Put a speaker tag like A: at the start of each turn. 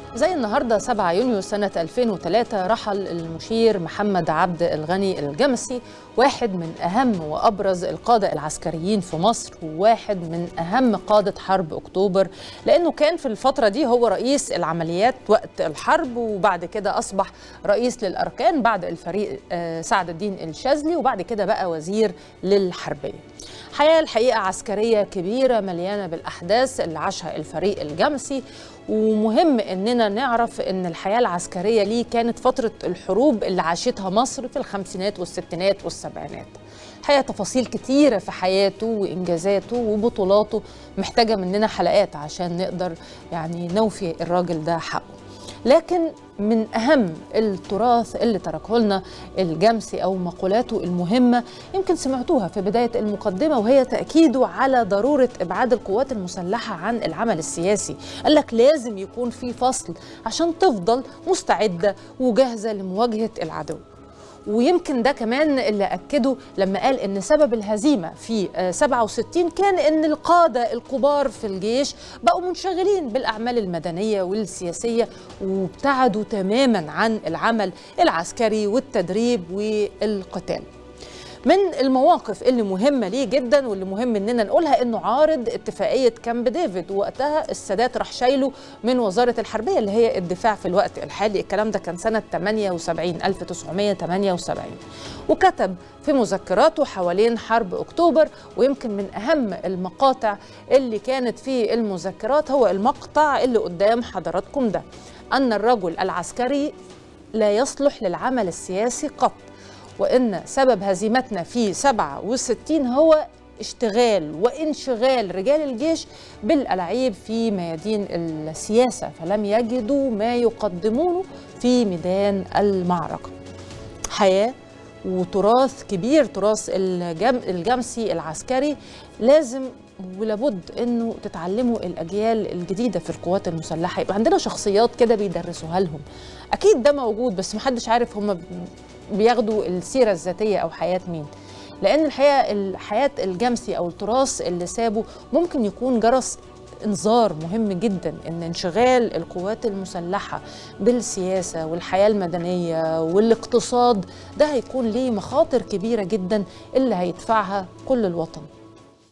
A: زي النهارده 7 يونيو سنة 2003 رحل المشير محمد عبد الغني الجمسي واحد من أهم وأبرز القادة العسكريين في مصر وواحد من أهم قادة حرب أكتوبر لأنه كان في الفترة دي هو رئيس العمليات وقت الحرب وبعد كده أصبح رئيس للأركان بعد الفريق آه، سعد الدين الشاذلي وبعد كده بقى وزير للحربية حياة الحقيقة عسكرية كبيرة مليانة بالأحداث اللي عاشها الفريق الجمسي ومهم إننا نعرف إن الحياة العسكرية ليه كانت فترة الحروب اللي عاشتها مصر في الخمسينات والستينات والسبعينات الحقيقة تفاصيل كتيرة في حياته وإنجازاته وبطولاته محتاجة مننا حلقات عشان نقدر يعني نوفي الراجل ده حقه لكن من أهم التراث اللي تركه لنا الجمسي أو مقولاته المهمة يمكن سمعتوها في بداية المقدمة وهي تأكيده على ضرورة إبعاد القوات المسلحة عن العمل السياسي قال لك لازم يكون في فصل عشان تفضل مستعدة وجاهزة لمواجهة العدو ويمكن ده كمان اللي أكده لما قال إن سبب الهزيمة في آه، 67 كان إن القادة الكبار في الجيش بقوا منشغلين بالأعمال المدنية والسياسية وابتعدوا تماما عن العمل العسكري والتدريب والقتال من المواقف اللي مهمه ليه جدا واللي مهم اننا نقولها انه عارض اتفاقيه كامب ديفيد وقتها السادات راح شايله من وزاره الحربيه اللي هي الدفاع في الوقت الحالي الكلام ده كان سنه 78 1978 وكتب في مذكراته حوالين حرب اكتوبر ويمكن من اهم المقاطع اللي كانت في المذكرات هو المقطع اللي قدام حضراتكم ده ان الرجل العسكري لا يصلح للعمل السياسي قط وإن سبب هزيمتنا في 67 هو اشتغال وانشغال رجال الجيش بالألعاب في ميادين السياسة فلم يجدوا ما يقدمونه في ميدان المعركة حياة وتراث كبير تراث الجم الجمسي العسكري لازم ولابد انه تتعلموا الاجيال الجديده في القوات المسلحه يبقى عندنا شخصيات كده بيدرسوها لهم اكيد ده موجود بس محدش عارف هم بياخدوا السيره الذاتيه او حياه مين لان الحقيقه الحياه الجمسي او التراث اللي سابه ممكن يكون جرس انذار مهم جدا ان انشغال القوات المسلحه بالسياسه والحياه المدنيه والاقتصاد ده هيكون ليه مخاطر كبيره جدا اللي هيدفعها كل الوطن